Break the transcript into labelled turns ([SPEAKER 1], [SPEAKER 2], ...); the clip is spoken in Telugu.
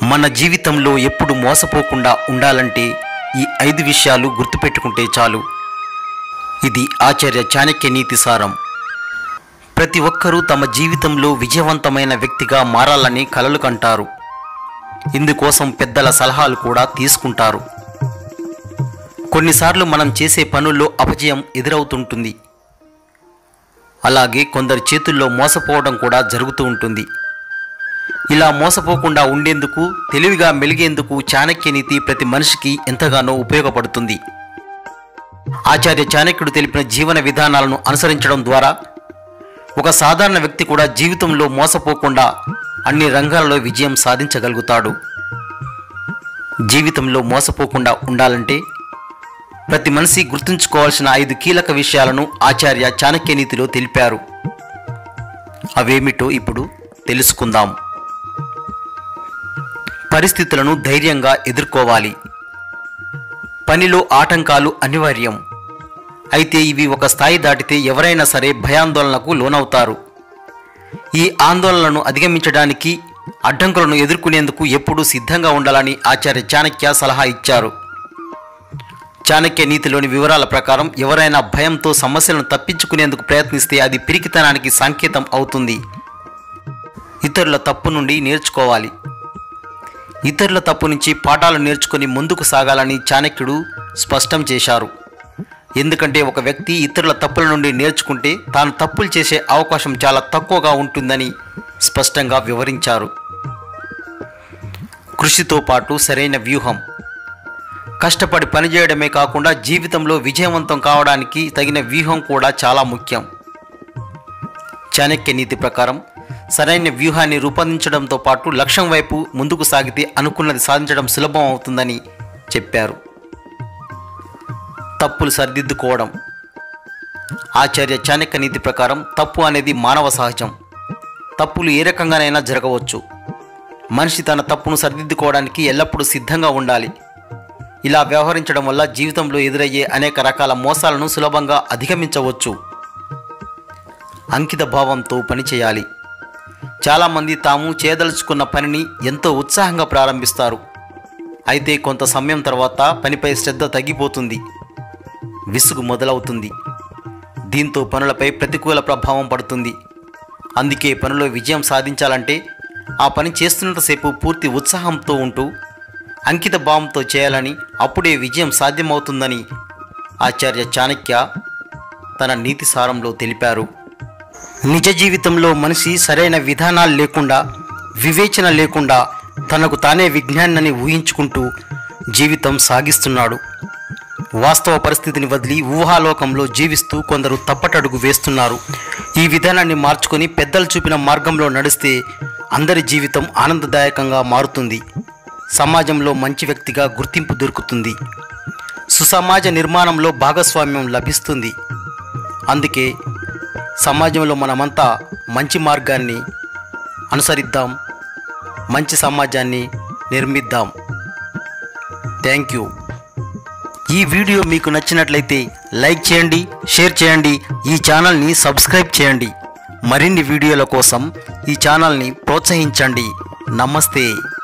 [SPEAKER 1] మన జీవితంలో ఎప్పుడు మోసపోకుండా ఉండాలంటే ఈ ఐదు విషయాలు గుర్తుపెట్టుకుంటే చాలు ఇది ఆచార్య చాణక్య నీతి సారం ప్రతి ఒక్కరూ తమ జీవితంలో విజయవంతమైన వ్యక్తిగా మారాలని కలలు కంటారు ఇందుకోసం పెద్దల సలహాలు కూడా తీసుకుంటారు కొన్నిసార్లు మనం చేసే పనుల్లో అపజయం ఎదురవుతుంటుంది అలాగే కొందరి చేతుల్లో మోసపోవడం కూడా జరుగుతూ ఉంటుంది ఇలా మోసపోకుండా ఉండేందుకు తెలివిగా మెలిగేందుకు చాణక్య నీతి ప్రతి మనిషికి ఎంతగానో ఉపయోగపడుతుంది ఆచార్య చాణక్యుడు తెలిపిన జీవన విధానాలను అనుసరించడం ద్వారా ఒక సాధారణ వ్యక్తి కూడా జీవితంలో మోసపోకుండా అన్ని రంగాలలో విజయం సాధించగలుగుతాడు జీవితంలో మోసపోకుండా ఉండాలంటే ప్రతి మనిషి గుర్తుంచుకోవాల్సిన ఐదు కీలక విషయాలను ఆచార్య చాణక్య నీతిలో తెలిపారు అవేమిటో ఇప్పుడు తెలుసుకుందాం పరిస్థితులను ధైర్యంగా ఎదుర్కోవాలి పనిలో ఆటంకాలు అనివార్యం అయితే ఇవి ఒక స్థాయి దాటితే ఎవరైనా సరే భయాందోళనకు లోనవుతారు ఈ ఆందోళనలను అధిగమించడానికి అడ్డంకులను ఎదుర్కొనేందుకు ఎప్పుడూ సిద్ధంగా ఉండాలని ఆచార్య చాణక్య సలహా ఇచ్చారు చాణక్య నీతిలోని వివరాల ప్రకారం ఎవరైనా భయంతో సమస్యలను తప్పించుకునేందుకు ప్రయత్నిస్తే అది పిరికితనానికి సంకేతం అవుతుంది ఇతరుల తప్పు నుండి నేర్చుకోవాలి ఇతరుల తప్పు నుంచి పాఠాలు నేర్చుకుని ముందుకు సాగాలని చాణక్యుడు స్పష్టం చేశారు ఎందుకంటే ఒక వ్యక్తి ఇతరుల తప్పుల నుండి నేర్చుకుంటే తాను తప్పులు చేసే అవకాశం చాలా తక్కువగా ఉంటుందని స్పష్టంగా వివరించారు కృషితో పాటు సరైన వ్యూహం కష్టపడి పనిచేయడమే కాకుండా జీవితంలో విజయవంతం కావడానికి తగిన వ్యూహం కూడా చాలా ముఖ్యం చాణక్య నీతి ప్రకారం సరైన వ్యూహాన్ని రూపొందించడంతో పాటు లక్ష్యం వైపు ముందుకు సాగితే అనుకున్నది సాధించడం సులభం అవుతుందని చెప్పారు తప్పులు సరిదిద్దుకోవడం ఆచార్య చాణక్య నీతి ప్రకారం తప్పు అనేది మానవ సహజం తప్పులు ఏ రకంగానైనా జరగవచ్చు మనిషి తన తప్పును సరిదిద్దుకోవడానికి ఎల్లప్పుడూ సిద్ధంగా ఉండాలి ఇలా వ్యవహరించడం వల్ల జీవితంలో ఎదురయ్యే అనేక రకాల మోసాలను సులభంగా అధిగమించవచ్చు అంకిత భావంతో పనిచేయాలి చాలామంది తాము చేయదలుచుకున్న పనిని ఎంతో ఉత్సాహంగా ప్రారంభిస్తారు అయితే కొంత సమయం తర్వాత పనిపై శ్రద్ధ తగ్గిపోతుంది విసుగు మొదలవుతుంది దీంతో పనులపై ప్రతికూల ప్రభావం పడుతుంది అందుకే పనిలో విజయం సాధించాలంటే ఆ పని చేస్తున్నంతసేపు పూర్తి ఉత్సాహంతో ఉంటూ అంకిత భావంతో చేయాలని అప్పుడే విజయం సాధ్యమవుతుందని ఆచార్య చాణక్య తన నీతి సారంలో తెలిపారు నిజ జీవితంలో మనిషి సరైన విధానాలు లేకుండా వివేచన లేకుండా తనకు తానే విజ్ఞానాన్ని ఊహించుకుంటూ జీవితం సాగిస్తున్నాడు వాస్తవ పరిస్థితిని వదిలి ఊహాలోకంలో జీవిస్తూ కొందరు తప్పటడుగు వేస్తున్నారు ఈ విధానాన్ని మార్చుకొని పెద్దలు చూపిన మార్గంలో నడిస్తే అందరి జీవితం ఆనందదాయకంగా మారుతుంది సమాజంలో మంచి వ్యక్తిగా గుర్తింపు దొరుకుతుంది సుసమాజ నిర్మాణంలో భాగస్వామ్యం లభిస్తుంది అందుకే సమాజంలో మనమంతా మంచి మార్గాన్ని అనుసరిద్దాం మంచి సమాజాన్ని నిర్మిద్దాం థ్యాంక్ యూ ఈ వీడియో మీకు నచ్చినట్లయితే లైక్ చేయండి షేర్ చేయండి ఈ ఛానల్ని సబ్స్క్రైబ్ చేయండి మరిన్ని వీడియోల కోసం ఈ ఛానల్ని ప్రోత్సహించండి నమస్తే